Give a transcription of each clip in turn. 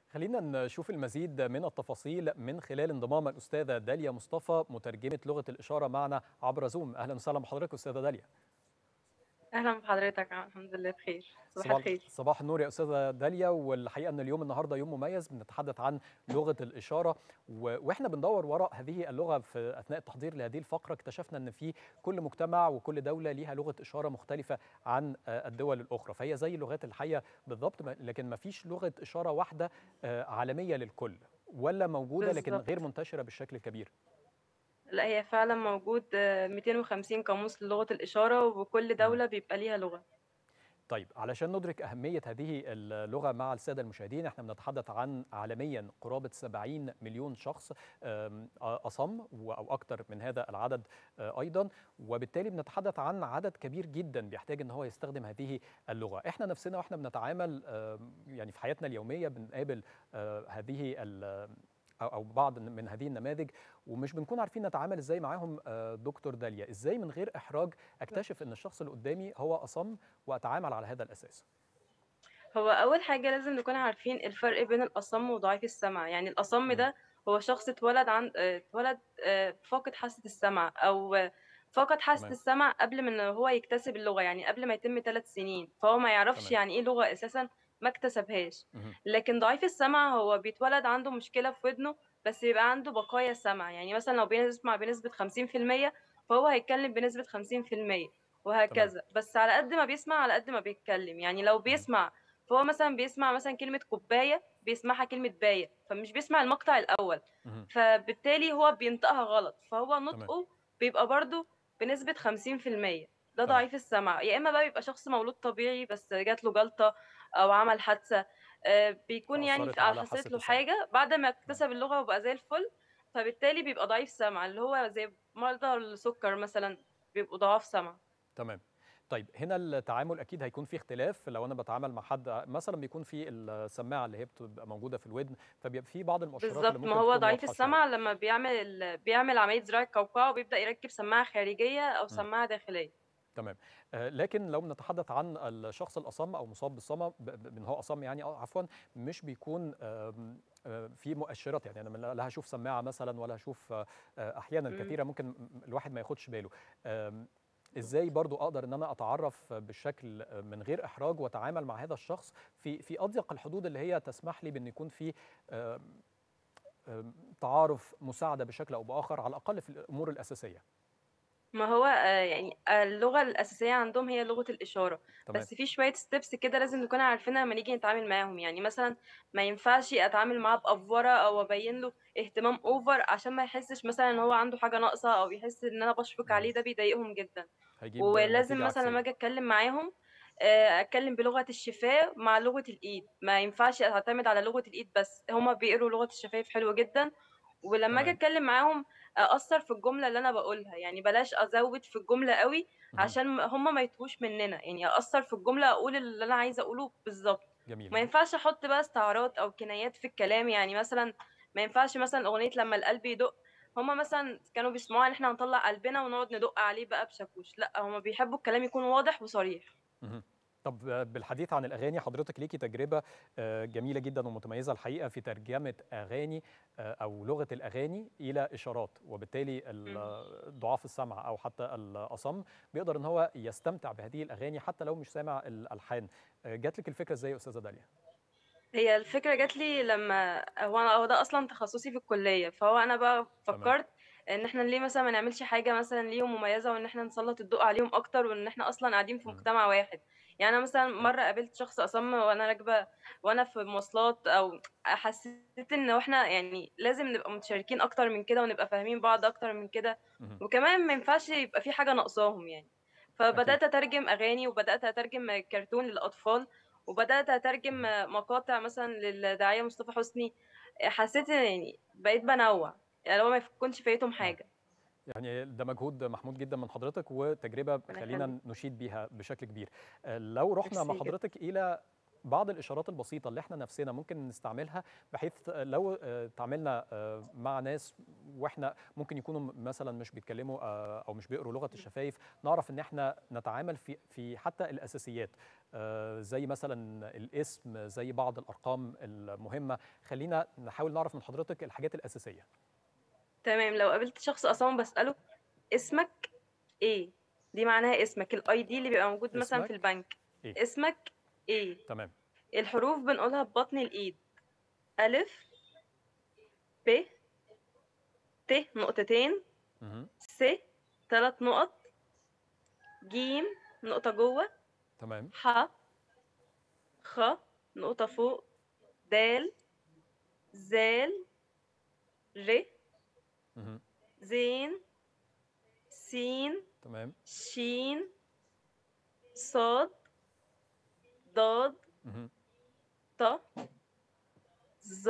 خلينا نشوف المزيد من التفاصيل من خلال انضمام الأستاذة داليا مصطفى مترجمة لغة الإشارة معنا عبر زوم أهلا وسهلا بحضرتك أستاذة داليا اهلا بحضرتك الحمد لله بخير صباح الخير صباح النور يا استاذه داليا والحقيقه ان اليوم النهارده يوم مميز بنتحدث عن لغه الاشاره و... واحنا بندور وراء هذه اللغه في اثناء التحضير لهذه الفقره اكتشفنا ان في كل مجتمع وكل دوله ليها لغه اشاره مختلفه عن الدول الاخرى فهي زي اللغات الحيه بالضبط لكن ما فيش لغه اشاره واحده عالميه للكل ولا موجوده بالزبط. لكن غير منتشره بالشكل الكبير لا هي فعلا موجود 250 قاموس للغة الإشارة وكل دولة بيبقى ليها لغة طيب علشان ندرك أهمية هذه اللغة مع السادة المشاهدين احنا بنتحدث عن عالميا قرابة 70 مليون شخص أصم أو أكثر من هذا العدد أيضا وبالتالي بنتحدث عن عدد كبير جدا بيحتاج أن هو يستخدم هذه اللغة احنا نفسنا واحنا بنتعامل يعني في حياتنا اليومية بنقابل هذه او بعض من هذه النماذج ومش بنكون عارفين نتعامل ازاي معاهم دكتور داليا ازاي من غير احراج اكتشف ان الشخص اللي قدامي هو اصم واتعامل على هذا الاساس هو اول حاجه لازم نكون عارفين الفرق بين الاصم وضعيف السمع يعني الاصم ده هو شخص اتولد عن اتولد فاقد حاسه السمع او فقد حاسه السمع قبل ما هو يكتسب اللغه يعني قبل ما يتم ثلاث سنين فهو ما يعرفش تمام. يعني ايه لغه اساسا ما اكتسبهاش لكن ضعيف السمع هو بيتولد عنده مشكله في ودنه بس يبقى عنده بقايا سمع يعني مثلا لو بيسمع بنسبه 50% فهو هيتكلم بنسبه 50% وهكذا تمام. بس على قد ما بيسمع على قد ما بيتكلم يعني لو بيسمع فهو مثلا بيسمع مثلا كلمه كوبايه بيسمعها كلمه بايه فمش بيسمع المقطع الاول فبالتالي هو بينطقها غلط فهو نطقه بيبقى برضه بنسبه 50% ده ضعيف السمع يا اما بقى بيبقى شخص مولود طبيعي بس جات له جلطه او عمل حادثه بيكون يعني حصلت له حاجه بعد ما اكتسب اللغه وبقى زي الفل فبالتالي بيبقى ضعيف سمع اللي هو زي مرضى السكر مثلا بيبقوا ضعاف سمع تمام طيب هنا التعامل اكيد هيكون في اختلاف لو انا بتعامل مع حد مثلا بيكون في السماعه اللي هي بتبقى موجوده في الودن فبيبقى في بعض المؤشرات بالظبط ما هو ضعيف السمع لما بيعمل بيعمل عمليه زراعه قوقعه وبيبدا يركب سماعه خارجيه او سماعه داخليه تمام لكن لو بنتحدث عن الشخص الاصم او مصاب بالصمم ان هو اصم يعني عفوا مش بيكون في مؤشرات يعني انا لا هشوف سماعه مثلا ولا هشوف احيانا كثيره ممكن الواحد ما ياخدش باله ازاي برضو اقدر ان انا اتعرف بالشكل من غير احراج واتعامل مع هذا الشخص في في اضيق الحدود اللي هي تسمح لي بان يكون في تعارف مساعده بشكل او باخر على الاقل في الامور الاساسيه ما هو يعني اللغة الأساسية عندهم هي لغة الإشارة تمام. بس في شوية ستيبس كده لازم نكون عارفينها لما نيجي نتعامل معاهم يعني مثلا ما ينفعش أتعامل معاه بأفورة أو أبين له اهتمام أوفر عشان ما يحسش مثلا إن هو عنده حاجة ناقصة أو يحس إن أنا بشفق عليه ده بيضايقهم جدا ولازم مثلا لما أجي أتكلم معاهم اتكلم بلغه الشفاه مع لغه الايد ما ينفعش اعتمد على لغه الايد بس هما بيقروا لغه الشفايف حلوه جدا ولما اجي اتكلم معاهم اثر في الجمله اللي انا بقولها يعني بلاش ازود في الجمله قوي عشان هم ما يتوهوش مننا يعني اثر في الجمله اقول اللي انا عايزه اقوله بالظبط جميل ما ينفعش احط بقى استعارات او كنايات في الكلام يعني مثلا ما ينفعش مثلا اغنيه لما القلب يدق هما مثلا كانوا بيسمعوها ان احنا نطلع قلبنا ونقعد ندق عليه بقى بشاكوش لا هما بيحبوا الكلام يكون واضح وصريح طب بالحديث عن الاغاني حضرتك ليكي تجربه جميله جدا ومتميزه الحقيقه في ترجمه اغاني او لغه الاغاني الى اشارات وبالتالي ضعاف السمع او حتى الاصم بيقدر ان هو يستمتع بهذه الاغاني حتى لو مش سامع الالحان جات لك الفكره ازاي يا استاذه داليا هي الفكره جات لي لما هو هو ده اصلا تخصصي في الكليه فهو انا بقى فكرت ان احنا ليه مثلا ما نعملش حاجه مثلا ليهم مميزه وان احنا نسلط الضوء عليهم اكتر وان احنا اصلا قاعدين في مجتمع واحد يعني انا مثلا مره قابلت شخص اصم وانا راكبه وانا في مواصلات او حسيت ان احنا يعني لازم نبقى متشاركين اكتر من كده ونبقى فاهمين بعض اكتر من كده وكمان ما ينفعش يبقى في حاجه ناقصاهم يعني فبدات اترجم اغاني وبدات اترجم كرتون للاطفال وبدات اترجم مقاطع مثلا للداعيه مصطفى حسني حسيت يعني بقيت بنوع يعني لو ما يكونش فايتهم حاجه يعني ده مجهود محمود جدا من حضرتك وتجربه خلينا نشيد بيها بشكل كبير لو رحنا مع حضرتك الى بعض الاشارات البسيطه اللي احنا نفسنا ممكن نستعملها بحيث لو آه، تعاملنا آه، مع ناس واحنا ممكن يكونوا م- مثلا مش بيتكلموا آه، او مش بيقروا لغه الشفايف نعرف ان احنا نتعامل في في حتى الاساسيات آه، زي مثلا الاسم زي بعض الارقام المهمه خلينا نحاول نعرف من حضرتك الحاجات الاساسيه تمام لو قابلت شخص اصلا بساله اسمك ايه دي معناها اسمك الاي دي اللي بيبقى موجود مثلا اسمك في البنك إيه؟ اسمك ايه تمام الحروف بنقولها ببطن الايد الف ب ت نقطتين مهم. س ثلاث نقط جيم نقطة جوه تمام ح خ نقطة فوق دال زال ر مهم. زين سين تمام شين صاد ضاد مهم. ط ظ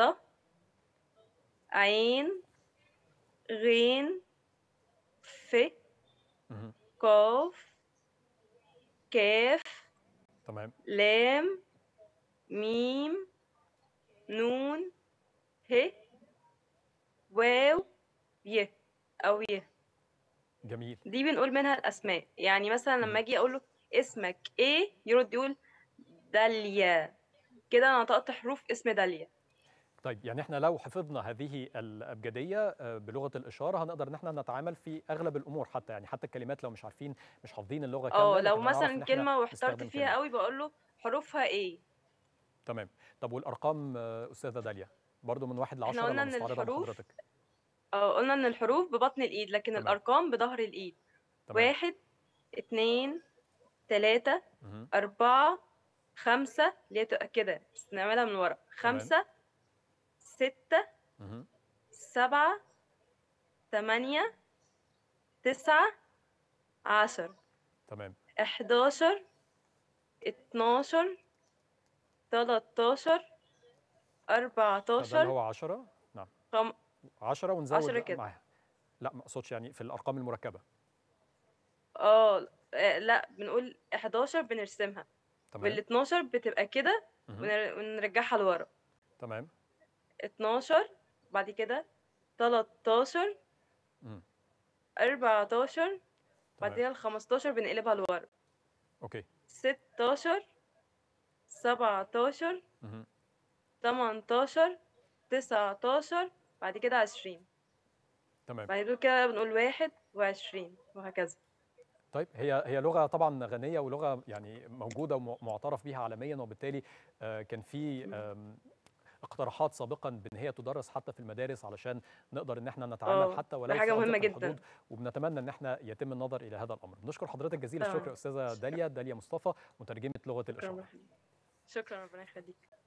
عين غين ف مهم. قاف كاف تمام لام ميم نون ه واو ي او ي جميل دي بنقول منها الاسماء يعني مثلا مم. لما اجي اقول له اسمك ايه يرد يقول داليا كده انا نطقت حروف اسم داليا طيب يعني احنا لو حفظنا هذه الابجديه آه، بلغه الاشاره هنقدر ان احنا نتعامل في اغلب الامور حتى يعني حتى الكلمات لو مش عارفين مش حافظين اللغه كامله اه لو لكن هنعرف إن مثلا إحنا كلمه واحترت نستخدم فيها كلمة. قوي بقول له حروفها ايه تمام طب والارقام آه، استاذه داليا برضو من واحد احنا لعشرة قلنا لو ان مستعرضه الحروف لحضرتك اه قلنا ان الحروف ببطن الايد لكن تمام. الارقام بظهر الايد تمام واحد اتنين تلاتة مهم. أربعة خمسة اللي هي تبقى كده بس نعملها من ورا خمسة ستة مهم. سبعة تمانية تسعة عشر تمام إحداشر اتناشر تلاتاشر فده اللي أربعتاشر هو 10 نعم خم... 10 ونزود عشرة بقى كده. معاها لا ما اقصدش يعني في الارقام المركبه اه آه، لا بنقول 11 بنرسمها تمام وال 12 بتبقى كده مهم. ونر- ونرجعها لورا تمام 12 بعد كده 13 مم. 14 بعد تمام كده ال 15 بنقلبها لورا اوكي 16 17 مهم. 18 19 بعد كده 20 تمام بعد كده بنقول 21 وهكذا طيب هي هي لغه طبعا غنيه ولغه يعني موجوده ومعترف بها عالميا وبالتالي آه، كان في آم، اقتراحات سابقا بان هي تدرس حتى في المدارس علشان نقدر ان احنا نتعامل اه حتى ده ولو في حاجة مهمة أضيق جدا الحدود وبنتمنى ان احنا يتم النظر الى هذا الامر بنشكر حضرتك جزيل تمام الشكر استاذه داليا داليا مصطفى مترجمه لغه شكرا الاشاره شكرا ربنا يخليك